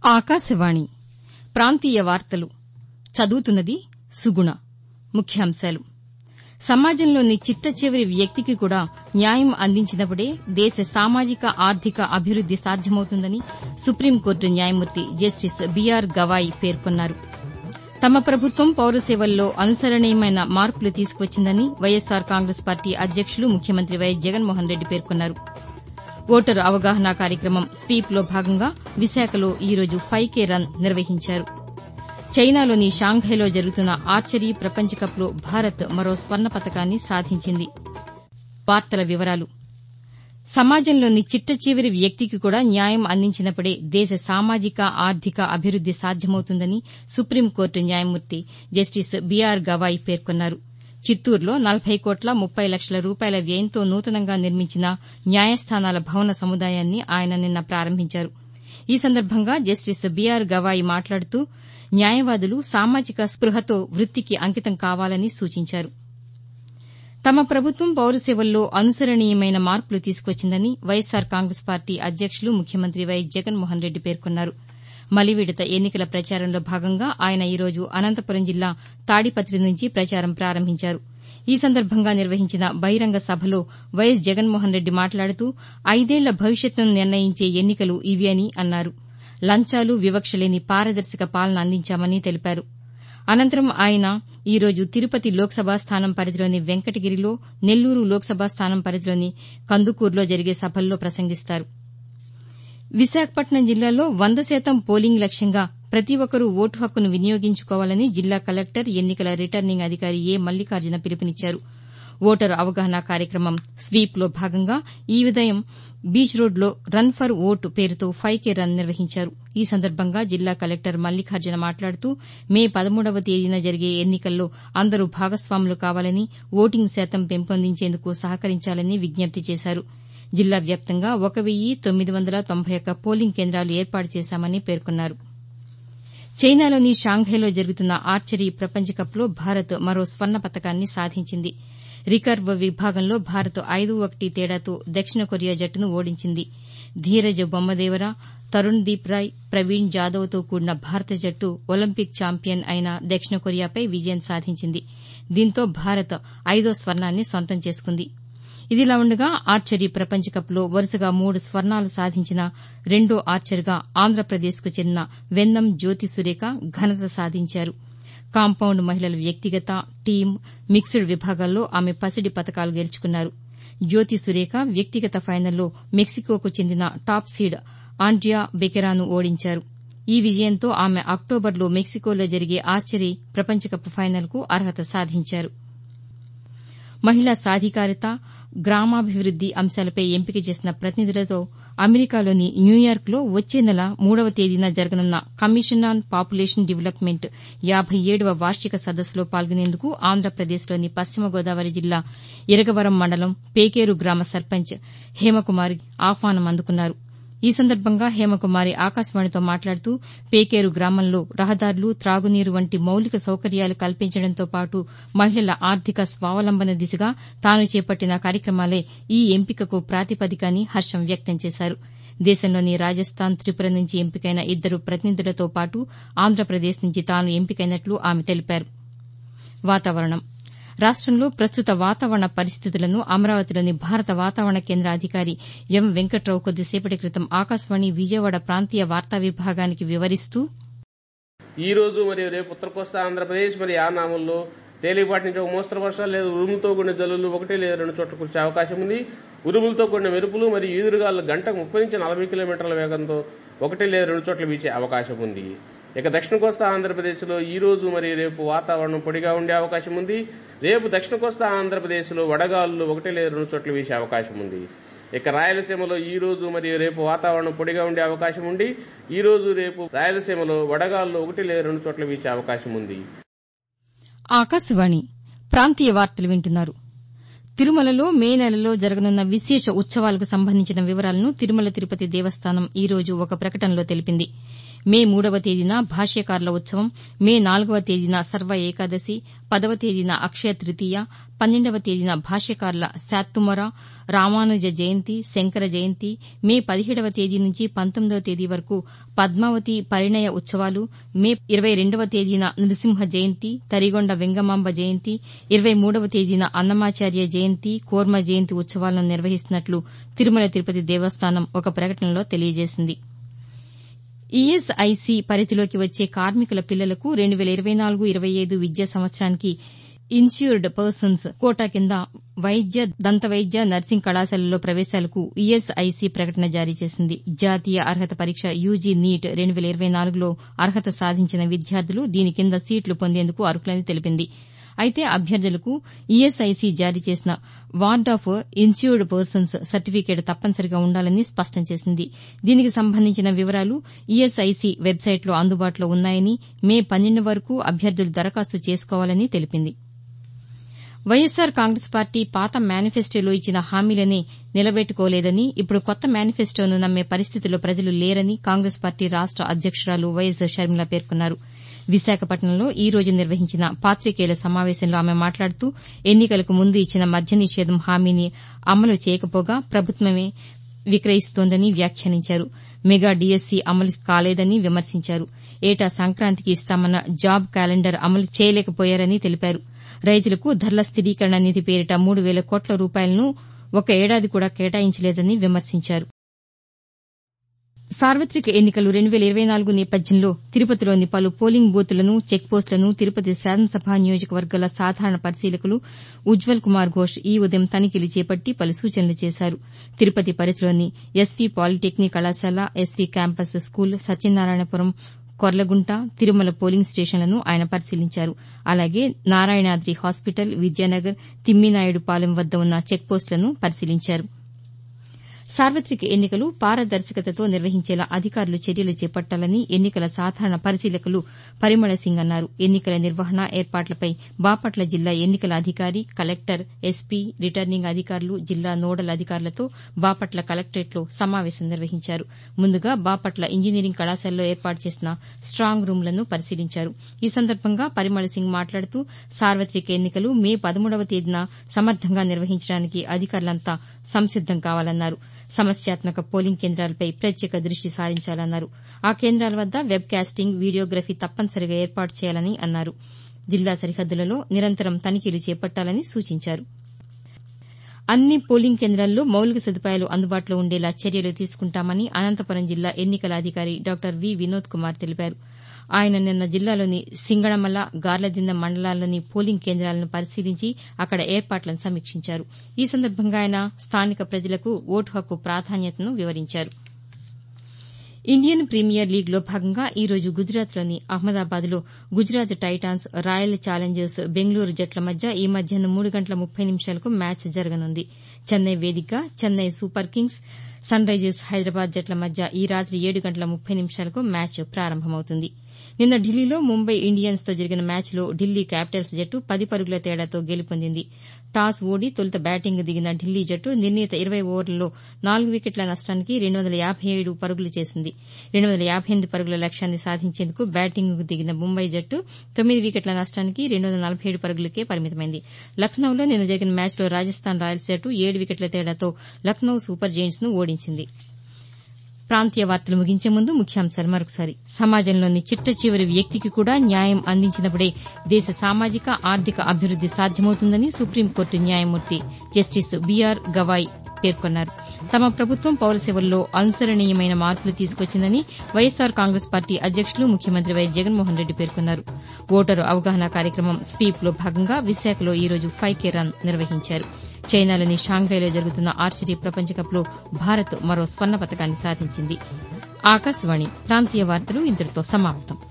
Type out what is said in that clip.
ఆకాశవాణి ప్రాంతీయ వార్తలు చదువుతున్నది సుగుణ ముఖ్యాంశాలు సమాజంలోని చిట్టచివరి వ్యక్తికి కూడా న్యాయం అందించినప్పుడే దేశ సామాజిక ఆర్థిక అభివృద్ది సాధ్యమవుతుందని సుప్రీంకోర్టు న్యాయమూర్తి జస్టిస్ బీఆర్ గవాయ్ పేర్కొన్నారు తమ ప్రభుత్వం పౌర సేవల్లో అనుసరణీయమైన మార్పులు తీసుకువచ్చిందని వైఎస్సార్ కాంగ్రెస్ పార్టీ అధ్యక్షులు ముఖ్యమంత్రి వైఎస్ జగన్మోహన్ రెడ్డి పేర్కొన్నారు ఓటరు అవగాహన కార్యక్రమం స్వీప్లో భాగంగా విశాఖలో ఈరోజు ఫైవ్ కే రన్ నిర్వహించారు చైనాలోని షాంఘైలో జరుగుతున్న ఆర్చరీ ప్రపంచ కప్లో భారత్ మరో స్వర్ణ పతకాన్ని సాధించింది సమాజంలోని చిట్టచివరి వ్యక్తికి కూడా న్యాయం అందించినప్పుడే దేశ సామాజిక ఆర్థిక అభివృద్ది సాధ్యమవుతుందని సుప్రీంకోర్టు న్యాయమూర్తి జస్టిస్ బీఆర్ గవాయ్ పేర్కొన్నారు చిత్తూరులో నలభై కోట్ల ముప్పై లక్షల రూపాయల వ్యయంతో నూతనంగా నిర్మించిన న్యాయస్థానాల భవన సముదాయాన్ని ఆయన నిన్న ప్రారంభించారు ఈ సందర్భంగా జస్టిస్ బీఆర్ గవాయ్ మాట్లాడుతూ న్యాయవాదులు సామాజిక స్పృహతో వృత్తికి అంకితం కావాలని సూచించారు తమ ప్రభుత్వం పౌర సేవల్లో అనుసరణీయమైన మార్పులు తీసుకువచ్చిందని వైఎస్సార్ కాంగ్రెస్ పార్టీ అధ్యక్షులు ముఖ్యమంత్రి వైఎస్ జగన్మోహన్ రెడ్డి పేర్కొన్నారు మలివిడత ఎన్నికల ప్రచారంలో భాగంగా ఆయన ఈరోజు అనంతపురం జిల్లా తాడిపత్రి నుంచి ప్రచారం ప్రారంభించారు ఈ సందర్భంగా నిర్వహించిన బహిరంగ సభలో వైఎస్ జగన్మోహన్ రెడ్డి మాట్లాడుతూ ఐదేళ్ల భవిష్యత్తును నిర్ణయించే ఎన్నికలు ఇవి అని అన్నారు లంచాలు వివక్ష లేని పారదర్శక పాలన అందించామని తెలిపారు అనంతరం ఆయన ఈరోజు తిరుపతి లోక్సభ స్థానం పరిధిలోని వెంకటగిరిలో నెల్లూరు లోక్సభ స్థానం పరిధిలోని కందుకూరులో జరిగే సభల్లో ప్రసంగిస్తారు విశాఖపట్నం జిల్లాలో వంద శాతం పోలింగ్ లక్ష్యంగా ప్రతి ఒక్కరూ ఓటు హక్కును వినియోగించుకోవాలని జిల్లా కలెక్టర్ ఎన్నికల రిటర్నింగ్ అధికారి ఏ మల్లికార్జున పిలుపునిచ్చారు ఓటరు అవగాహన కార్యక్రమం స్వీప్లో భాగంగా ఈ ఉదయం బీచ్ రోడ్లో రన్ ఫర్ ఓట్ పేరుతో ఫైవ్ కే రన్ నిర్వహించారు ఈ సందర్భంగా జిల్లా కలెక్టర్ మల్లికార్జున మాట్లాడుతూ మే పదమూడవ తేదీన జరిగే ఎన్నికల్లో అందరూ భాగస్వాములు కావాలని ఓటింగ్ శాతం పెంపొందించేందుకు సహకరించాలని విజ్ఞప్తి చేశారు జిల్లా వ్యాప్తంగా ఒక వెయ్యి తొమ్మిది వందల తొంభై ఒక్క పోలింగ్ కేంద్రాలు ఏర్పాటు చేశామని పేర్కొన్నారు చైనాలోని షాంఘైలో జరుగుతున్న ఆర్చరీ ప్రపంచ కప్లో భారత్ మరో స్వర్ణ పతకాన్ని సాధించింది రికర్వ్ విభాగంలో భారత్ ఐదు ఒకటి తేడాతో దక్షిణ కొరియా జట్టును ఓడించింది ధీరజ్ బొమ్మదేవర తరుణ్ దీప్ రాయ్ ప్రవీణ్ జాదవ్తో కూడిన భారత జట్టు ఒలింపిక్ ఛాంపియన్ అయిన దక్షిణ కొరియాపై విజయం సాధించింది దీంతో భారత్ ఐదో స్వర్ణాన్ని సొంతం చేసుకుంది ఇదిలా ఉండగా ఆర్చరీ ప్రపంచ కప్లో వరుసగా మూడు స్వర్ణాలు సాధించిన రెండో ఆర్చర్గా ఆంధ్రప్రదేశ్కు చెందిన వెన్నం జ్యోతి సురేఖ ఘనత సాధించారు కాంపౌండ్ మహిళల వ్యక్తిగత టీమ్ మిక్స్డ్ విభాగాల్లో ఆమె పసిడి పతకాలు గెలుచుకున్నారు జ్యోతి సురేఖ వ్యక్తిగత ఫైనల్లో మెక్సికోకు చెందిన టాప్ సీడ్ ఆండ్రియా బెకెరాను ఓడించారు ఈ విజయంతో ఆమె అక్టోబర్లో మెక్సికోలో జరిగే ఆర్చరీ ప్రపంచ కప్ ఫైనల్కు అర్హత సాధించారు మహిళా సాధికారత గ్రామాభివృద్ది అంశాలపై ఎంపిక చేసిన ప్రతినిధులతో అమెరికాలోని న్యూయార్క్లో వచ్చే నెల మూడవ తేదీన జరగనున్న కమిషన్ ఆన్ పాపులేషన్ డెవలప్మెంట్ యాబై ఏడవ వార్షిక సదస్సులో పాల్గొనేందుకు ఆంధ్రప్రదేశ్లోని పశ్చిమ గోదావరి జిల్లా ఇరగవరం మండలం పేకేరు గ్రామ సర్పంచ్ హేమకుమారి ఆహ్వానం అందుకున్నారు ఈ సందర్భంగా హేమకుమారి ఆకాశవాణితో మాట్లాడుతూ పేకేరు గ్రామంలో రహదారులు త్రాగునీరు వంటి మౌలిక సౌకర్యాలు కల్పించడంతో పాటు మహిళల ఆర్థిక స్వావలంబన దిశగా తాను చేపట్టిన కార్యక్రమాలే ఈ ఎంపికకు ప్రాతిపదిక అని హర్షం వ్యక్తం చేశారు దేశంలోని రాజస్థాన్ త్రిపుర నుంచి ఎంపికైన ఇద్దరు ప్రతినిధులతో పాటు ఆంధ్రప్రదేశ్ నుంచి తాను ఎంపికైనట్లు ఆమె తెలిపారు వాతావరణం రాష్టంలో ప్రస్తుత వాతావరణ పరిస్థితులను అమరావతిలోని భారత వాతావరణ కేంద్ర అధికారి ఎం వెంకట్రావు కొద్దిసేపటి క్రితం ఆకాశవాణి విజయవాడ ప్రాంతీయ వార్తా విభాగానికి వివరిస్తూ ఈ రోజు మరియు రేపు ఉత్తర కోస్తా ఆంధ్రప్రదేశ్ మరియు యానాముల్లో తేలికపాటి నుంచి ఒక మోస్తరు వర్షాలు లేదా ఉరుములతో కూడిన జల్లులు ఒకటి లేదా రెండు చోట్ల కురిసే అవకాశం ఉంది ఉరుములతో కూడిన మెరుపులు మరియు ఈదురుగాలు గంటకు ముప్పై నుంచి నలభై కిలోమీటర్ల వేగంతో ఒకటి లేదా రెండు చోట్ల వీచే అవకాశం ఉంది ఇక దక్షిణ కోస్తా ఆంధ్రప్రదేశ్లో ఈ రోజు మరియు రేపు వాతావరణం పొడిగా ఉండే అవకాశం ఉంది రేపు దక్షిణ కోస్తా ఆంధ్రప్రదేశ్లో వడగాలులు ఒకటి లేదా రెండు చోట్ల వీసే అవకాశం ఉంది ఇక రాయలసీమలో ఈ రోజు మరియు రేపు వాతావరణం పొడిగా ఉండే అవకాశం ఉంది ఈ రోజు రేపు రాయలసీమలో వడగాలులు ఒకటి లేదా రెండు చోట్ల వీచే అవకాశం ఉంది ఆకాశవాణి ప్రాంతీయ వార్తలు వింటున్నారు తిరుమలలో మే నెలలో జరగనున్న విశేష ఉత్సవాలకు సంబంధించిన వివరాలను తిరుమల తిరుపతి దేవస్థానం ఈ రోజు ఒక ప్రకటనలో తెలిపింది మే మూడవ తేదీన భాష్యకారుల ఉత్సవం మే నాలుగవ తేదీన సర్వ ఏకాదశి పదవ తేదీన అక్షయ తృతీయ పన్నెండవ తేదీన భాష్యకారుల శాత్తుమొర రామానుజ జయంతి శంకర జయంతి మే పదిహేడవ తేదీ నుంచి పంతొమ్మిదవ తేదీ వరకు పద్మావతి పరిణయ ఉత్సవాలు మే ఇరవై రెండవ తేదీన నృసింహ జయంతి తరిగొండ వెంగమాంబ జయంతి ఇరవై మూడవ తేదీన అన్నమాచార్య జయంతి కూర్మ జయంతి ఉత్సవాలను నిర్వహిస్తున్నట్లు తిరుమల తిరుపతి దేవస్థానం ఒక ప్రకటనలో తెలియజేసింది ఈఎస్ఐసి పరిధిలోకి వచ్చే కార్మికుల పిల్లలకు రెండు వేల ఇరవై నాలుగు ఇరవై ఐదు విద్యా సంవత్సరానికి ఇన్స్యూర్డ్ పర్సన్స్ కోటా కింద వైద్య దంతవైద్య నర్సింగ్ కళాశాలల్లో ప్రవేశాలకు ఈఎస్ఐసి ప్రకటన జారీ చేసింది జాతీయ అర్హత పరీక్ష యూజీ నీట్ రెండు వేల ఇరవై నాలుగులో అర్హత సాధించిన విద్యార్థులు దీని కింద సీట్లు పొందేందుకు అర్హులని తెలిపింది అయితే అభ్యర్థులకు ఈఎస్ఐసి జారీ చేసిన ward of insured persons certificate తప్పనిసరిగా ఉండాలని స్పష్టం చేసింది దీనికి సంబంధించిన వివరాలు ఈఎస్ఐసి వెబ్సైట్లో అందుబాటులో ఉన్నాయని మే పన్నెండు వరకు అభ్యర్థులు దరఖాస్తు చేసుకోవాలని తెలిపింది వైఎస్సార్ కాంగ్రెస్ పార్టీ పాత మేనిఫెస్టోలో ఇచ్చిన హామీలనే నిలబెట్టుకోలేదని ఇప్పుడు కొత్త మేనిఫెస్టోను నమ్మే పరిస్థితిలో ప్రజలు లేరని కాంగ్రెస్ పార్టీ రాష్ట అధ్యక్షురాలు వైఎస్ షర్మిల పేర్కొన్నారు విశాఖపట్నంలో ఈ రోజు నిర్వహించిన పాతికేయుల సమావేశంలో ఆమె మాట్లాడుతూ ఎన్నికలకు ముందు ఇచ్చిన మద్య నిషేధం హామీని అమలు చేయకపోగా ప్రభుత్వమే విక్రయిస్తోందని వ్యాఖ్యానించారు మెగా డీఎస్సీ అమలు కాలేదని విమర్శించారు ఏటా సంక్రాంతికి ఇస్తామన్న జాబ్ క్యాలెండర్ అమలు చేయలేకపోయారని తెలిపారు రైతులకు ధరల స్థిరీకరణ నిధి పేరిట మూడు వేల కోట్ల రూపాయలను ఒక ఏడాది కూడా కేటాయించలేదని విమర్శించారు సార్వతిక ఎన్నికలు రెండు వేల ఇరవై నాలుగు నేపథ్యంలో తిరుపతిలోని పలు పోలింగ్ బూత్లను చెక్పోస్టులను తిరుపతి శాసనసభ నియోజకవర్గాల సాధారణ పరిశీలకులు ఉజ్వల్ కుమార్ ఘోష్ ఈ ఉదయం తనిఖీలు చేపట్టి పలు సూచనలు చేశారు తిరుపతి పరిధిలోని ఎస్వీ పాలిటెక్నిక్ కళాశాల SV campus school Satyanarayanapuram Korlagunta Tirumala polling స్టేషన్లను ఆయన పరిశీలించారు అలాగే నారాయణాద్రి హాస్పిటల్ విద్యానగర్ తిమ్మినాయుడుపాలెం వద్ద ఉన్న చెక్పోస్టులను పరిశీలించారు సార్వతిక ఎన్నికలు పారదర్శకతతో నిర్వహించేలా అధికారులు చర్యలు చేపట్టాలని ఎన్నికల సాధారణ పరిశీలకులు పరిమళ సింగ్ అన్నారు ఎన్నికల నిర్వహణ ఏర్పాట్లపై బాపట్ల జిల్లా ఎన్నికల అధికారి కలెక్టర్ ఎస్పీ రిటర్నింగ్ అధికారులు జిల్లా నోడల్ అధికారులతో బాపట్ల కలెక్టరేట్లో సమావేశం నిర్వహించారు ముందుగా బాపట్ల ఇంజనీరింగ్ కళాశాలలో ఏర్పాటు చేసిన స్టాంగ్ రూంలను పరిశీలించారు ఈ సందర్భంగా పరిమళ సింగ్ మాట్లాడుతూ సార్వతిక ఎన్నికలు మే పదమూడవ తేదీన సమర్థంగా నిర్వహించడానికి అధికారులంతా సంసిద్దం కావాలన్నారు సమస్యాత్మక పోలింగ్ కేంద్రాలపై ప్రత్యేక దృష్టి సారించాలన్నారు ఆ కేంద్రాల వద్ద వెబ్ కాస్టింగ్ వీడియోగ్రఫీ తప్పనిసరిగా ఏర్పాటు చేయాలని అన్నారు జిల్లా సరిహద్దులలో నిరంతరం తనిఖీలు చేపట్టాలని సూచించారు అన్ని పోలింగ్ కేంద్రాల్లో మౌలిక సదుపాయాలు అందుబాటులో ఉండేలా చర్యలు తీసుకుంటామని అనంతపురం జిల్లా ఎన్నికల అధికారి డాక్టర్ వి వినోద్ కుమార్ తెలిపారు ఆయన నిన్న జిల్లాలోని సింగళమల గార్లదిన్నె మండలాల్లోని పోలింగ్ కేంద్రాలను పరిశీలించి అక్కడ ఏర్పాట్లను సమీక్షించారు ఈ సందర్భంగా ఆయన స్థానిక ప్రజలకు ఓటు హక్కు ప్రాధాన్యతను వివరించారు ఇండియన్ ప్రీమియర్ లీగ్లో భాగంగా ఈ రోజు గుజరాత్లోని అహ్మదాబాద్లో Gujarat Titans Royal Challengers Bengaluru జట్ల మధ్య ఈ మధ్యాహ్నం మూడు గంటల ముప్పై నిమిషాలకు మ్యాచ్ జరగనుంది చెన్నై వేదికగా Chennai Super Kings Sunrisers Hyderabad జట్ల మధ్య ఈ రాత్రి ఏడు గంటల ముప్పై నిమిషాలకు మ్యాచ్ ప్రారంభమవుతుంది నిన్న ఢిల్లీలో ముంబై ఇండియన్స్తో జరిగిన మ్యాచ్లో ఢిల్లీ క్యాపిటల్స్ జట్టు పది పరుగుల తేడాతో గెలుపొందింది టాస్ ఓడి తొలుత బ్యాటింగ్ దిగిన ఢిల్లీ జట్టు నిర్ణీత ఇరవై ఓవర్లలో నాలుగు వికెట్ల నష్టానికి రెండు వందల యాబై ఏడు పరుగులు చేసింది రెండు వందల యాబై ఎనిమిది పరుగుల లక్ష్యాన్ని సాధించేందుకు బ్యాటింగ్కు దిగిన ముంబై జట్టు తొమ్మిది వికెట్ల నష్టానికి రెండు వందల నలభై ఏడు పరుగులకే పరిమితమైంది లక్నోలో నిన్న జరిగిన మ్యాచ్లో రాజస్థాన్ రాయల్స్ జట్టు ఏడు వికెట్ల తేడాతో లక్నో సూపర్ జెయింట్స్ ను ఓడించింది ప్రాంతీయ వార్తలు ముగించే ముందు ముఖ్యాంశాలు మరొకసారి సమాజంలోని చిట్ట చివరి వ్యక్తికి కూడా న్యాయం అందించినప్పుడే దేశ సామాజిక ఆర్థిక అభివృద్ది సాధ్యమవుతుందని సుప్రీంకోర్టు న్యాయమూర్తి జస్టిస్ బీఆర్ గవాయ్ పేర్కొన్నారు తమ ప్రభుత్వం పౌర సేవల్లో అనుసరణీయమైన మార్పులు తీసుకొచ్చిందని వైఎస్సార్ కాంగ్రెస్ పార్టీ అధ్యక్షులు ముఖ్యమంత్రి వైఎస్ జగన్మోహన్ రెడ్డి పేర్కొన్నారు ఓటరు అవగాహన కార్యక్రమం స్వీప్లో భాగంగా విశాఖలో ఈ రోజు ఫైవ్ కే రన్ నిర్వహించారు చైనాలోని షాంఘైలో జరుగుతున్న ఆర్చరీ ప్రపంచ కప్లో భారత్ మరో స్వర్ణ పతకాన్ని సాధించింది ఆకాశవాణి ప్రాంతీయ వార్తలు ఇంతటితో సమాప్తం